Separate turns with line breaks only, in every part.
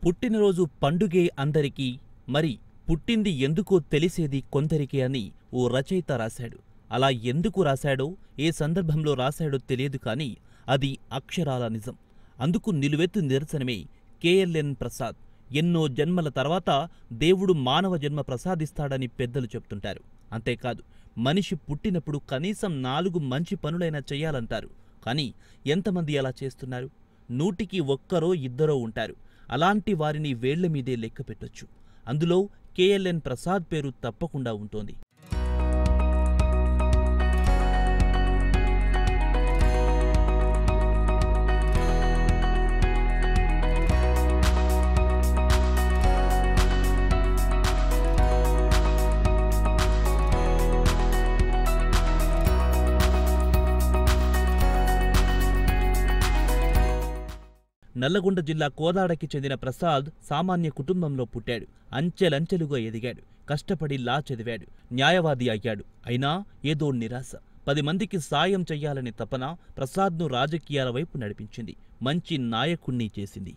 పుట్టినరోజు పండుగే అందరికీ మరి పుట్టింది ఎందుకో తెలిసేది కొందరికి అని ఓ రచయిత రాశాడు అలా ఎందుకు రాశాడో ఏ సందర్భంలో రాశాడో తెలియదు కానీ అది అక్షరాల నిజం అందుకు నిలువెత్తు నిరసనమే కేఎల్ఎన్ ప్రసాద్ ఎన్నో జన్మల తర్వాత దేవుడు మానవ జన్మ ప్రసాదిస్తాడని పెద్దలు చెప్తుంటారు అంతేకాదు మనిషి పుట్టినప్పుడు కనీసం నాలుగు మంచి పనులైనా చెయ్యాలంటారు కానీ ఎంతమంది అలా చేస్తున్నారు నూటికి ఒక్కరో ఇద్దరో ఉంటారు అలాంటి వారిని వేళ్ల మీదే లెక్క పెట్టొచ్చు అందులో కేఎల్ఎన్ ప్రసాద్ పేరు తప్పకుండా ఉంటోంది నల్లగొండ జిల్లా కోదాడకి చెందిన ప్రసాద్ సామాన్య కుటుంబంలో పుట్టాడు అంచెలంచెలుగా ఎదిగాడు కష్టపడి లా చదివాడు న్యాయవాది అయ్యాడు అయినా ఏదో నిరాశ పది మందికి సాయం చెయ్యాలని తపన ప్రసాద్ను రాజకీయాల వైపు నడిపించింది మంచి నాయకుణ్ణి చేసింది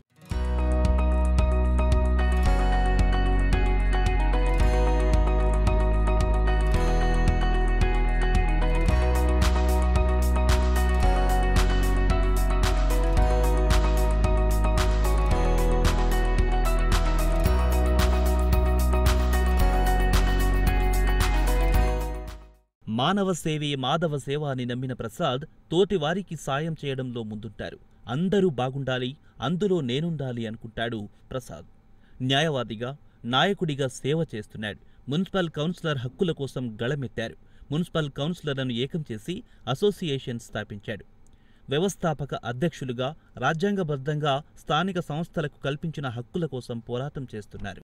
మానవ సేవే మాధవ సేవ అని నమ్మిన ప్రసాద్ తోటివారికి సాయం చేయడంలో ముందుంటారు అందరూ బాగుండాలి అందులో నేనుండాలి అనుకుంటాడు ప్రసాద్ న్యాయవాదిగా నాయకుడిగా సేవ చేస్తున్నాడు మున్సిపల్ కౌన్సిలర్ హక్కుల కోసం గళమెత్తారు మున్సిపల్ కౌన్సిలర్లను ఏకం చేసి అసోసియేషన్ స్థాపించాడు వ్యవస్థాపక అధ్యక్షులుగా రాజ్యాంగబద్ధంగా స్థానిక సంస్థలకు కల్పించిన హక్కుల కోసం పోరాటం చేస్తున్నారు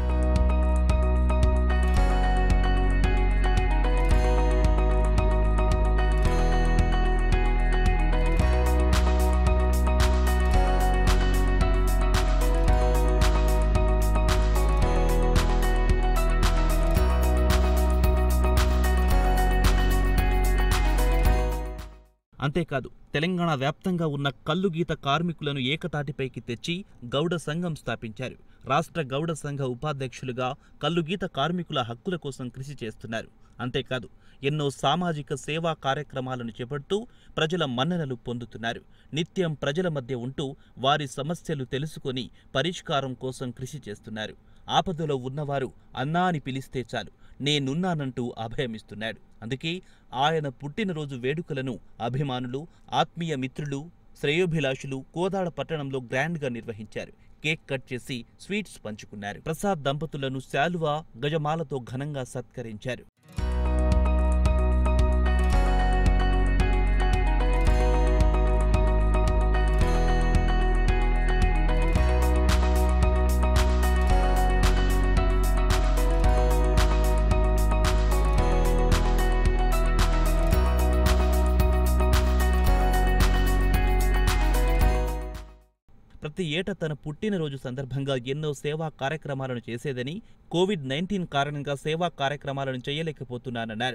అంతేకాదు తెలంగాణ వ్యాప్తంగా ఉన్న కల్లుగీత కార్మికులను ఏకతాటిపైకి తెచ్చి గౌడ సంఘం స్థాపించారు రాష్ట్ర గౌడ సంఘ ఉపాధ్యక్షులుగా కల్లుగీత కార్మికుల హక్కుల కోసం కృషి చేస్తున్నారు అంతేకాదు ఎన్నో సామాజిక సేవా కార్యక్రమాలను చేపడుతూ ప్రజల మన్ననలు పొందుతున్నారు నిత్యం ప్రజల మధ్య ఉంటూ వారి సమస్యలు తెలుసుకొని పరిష్కారం కోసం కృషి చేస్తున్నారు ఆపదలో ఉన్నవారు అన్నా అని పిలిస్తే చాలు నేనున్నానంటూ అభయమిస్తున్నాడు అందుకే ఆయన పుట్టినరోజు వేడుకలను అభిమానులు ఆత్మీయ మిత్రులు శ్రేయోభిలాషులు కోదాడ పట్టణంలో గ్రాండ్గా నిర్వహించారు కేక్ కట్ చేసి స్వీట్స్ పంచుకున్నారు ప్రసాద్ దంపతులను శాలువా గజమాలతో ఘనంగా సత్కరించారు ప్రతి ఏటా తన పుట్టినరోజు సందర్భంగా ఎన్నో సేవా కార్యక్రమాలను చేసేదని కోవిడ్ నైన్టీన్ కారణంగా సేవా కార్యక్రమాలను చేయలేకపోతున్నానన్నారు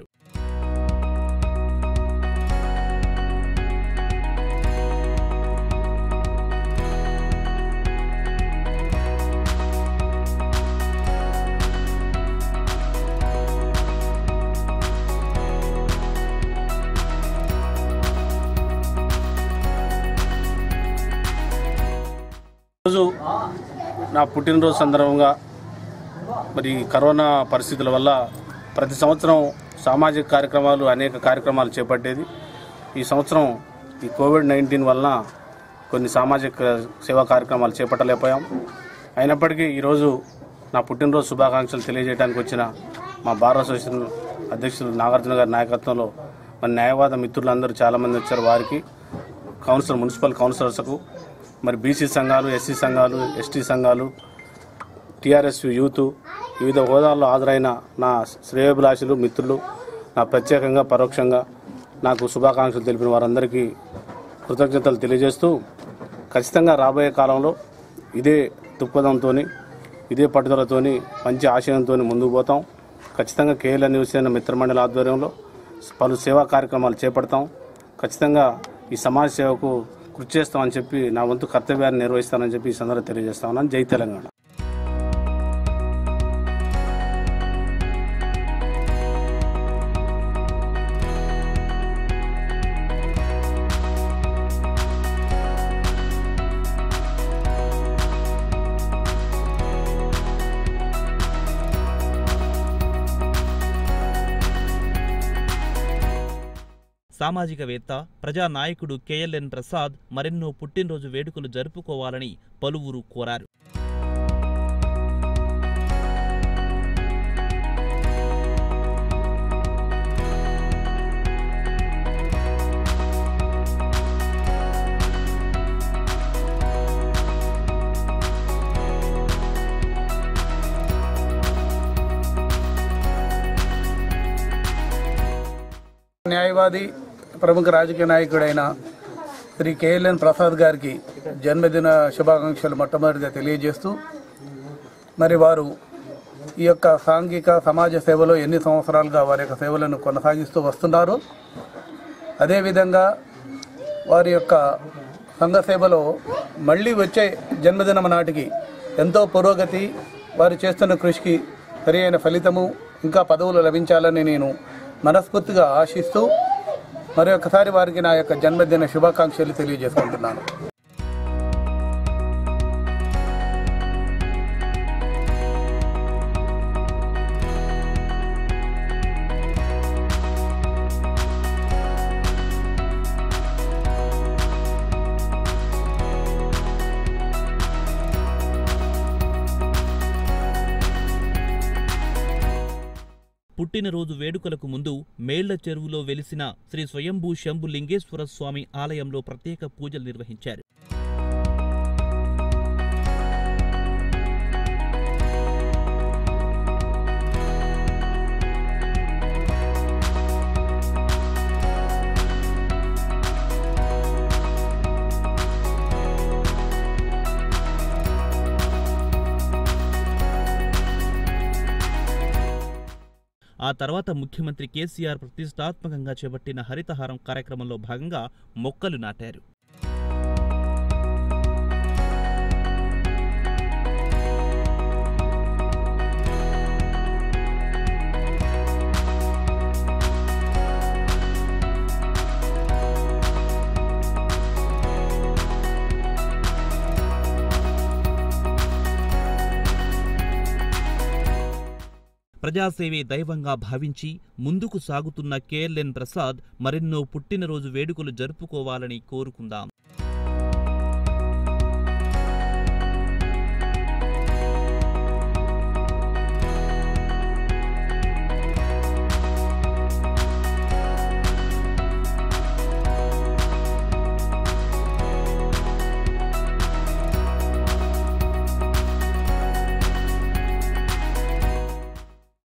రోజు నా పుట్టినరోజు సందర్భంగా మరి కరోనా పరిస్థితుల వల్ల ప్రతి సంవత్సరం సామాజిక కార్యక్రమాలు అనేక కార్యక్రమాలు చేపట్టేది ఈ సంవత్సరం ఈ కోవిడ్ నైన్టీన్ వలన కొన్ని సామాజిక సేవా కార్యక్రమాలు చేపట్టలేకపోయాం అయినప్పటికీ ఈరోజు నా పుట్టినరోజు శుభాకాంక్షలు తెలియజేయడానికి వచ్చిన మా బార్ అసోసియేషన్ అధ్యక్షులు నాగార్జున గారి నాయకత్వంలో మన న్యాయవాద మిత్రులందరూ చాలామంది వచ్చారు వారికి కౌన్సిలర్ మున్సిపల్ కౌన్సిలర్స్కు మరి బీసీ సంఘాలు ఎస్సీ సంఘాలు ఎస్టీ సంఘాలు టీఆర్ఎస్ యూత్ వివిధ హోదాల్లో హాజరైన నా శ్రేయోభిలాషులు మిత్రులు నా ప్రత్యేకంగా పరోక్షంగా నాకు శుభాకాంక్షలు తెలిపిన వారందరికీ కృతజ్ఞతలు తెలియజేస్తూ ఖచ్చితంగా రాబోయే కాలంలో ఇదే దృక్పథంతో ఇదే పట్టుదలతోని మంచి ఆశయంతో ముందుకు పోతాం ఖచ్చితంగా కేఎల్ న్యూస్ అయిన మిత్రమండలి ఆధ్వర్యంలో పలు సేవా కార్యక్రమాలు చేపడతాం ఖచ్చితంగా ఈ సమాజ సేవకు కృషి చేస్తామని చెప్పి నా వంతు కర్తవ్యాన్ని నిర్వహిస్తానని చెప్పి ఈ సందర్భంగా తెలియజేస్తా ఉన్నాను జై తెలంగాణ
సామాజికవేత్త ప్రజానాయకుడు కేఎల్ఎన్ ప్రసాద్ మరెన్నో పుట్టినరోజు వేడుకలు జరుపుకోవాలని పలువురు కోరారు
న్యాయవాది ప్రముఖ రాజకీయ నాయకుడైన శ్రీ కేఎల్ఎన్ ప్రసాద్ గారికి జన్మదిన శుభాకాంక్షలు మొట్టమొదటిగా తెలియజేస్తూ మరి వారు ఈ యొక్క సాంఘిక సమాజ సేవలో ఎన్ని సంవత్సరాలుగా వారి యొక్క సేవలను కొనసాగిస్తూ వస్తున్నారు అదేవిధంగా వారి యొక్క సంఘ సేవలో మళ్ళీ వచ్చే జన్మదినం నాటికి ఎంతో పురోగతి వారు చేస్తున్న కృషికి సరి అయిన ఫలితము ఇంకా పదవులు లభించాలని నేను మనస్ఫూర్తిగా ఆశిస్తూ మరొకసారి వారికి నా యొక్క జన్మదిన శుభాకాంక్షలు తెలియజేసుకుంటున్నాను
పుట్టినరోజు వేడుకలకు ముందు మేళ్ల చెరువులో వెలిసిన శ్రీ స్వయంభూ శంభు లింగేశ్వర స్వామి ఆలయంలో ప్రత్యేక పూజలు నిర్వహించారు ఆ తర్వాత ముఖ్యమంత్రి కేసీఆర్ ప్రతిష్టాత్మకంగా చేపట్టిన హరితహారం కార్యక్రమంలో భాగంగా మొక్కలు నాటారు ప్రజాసేవే దైవంగా భావించి ముందుకు సాగుతున్న కేఎల్ఎన్ ప్రసాద్ మరెన్నో పుట్టినరోజు వేడుకలు జరుపుకోవాలని కోరుకుందాం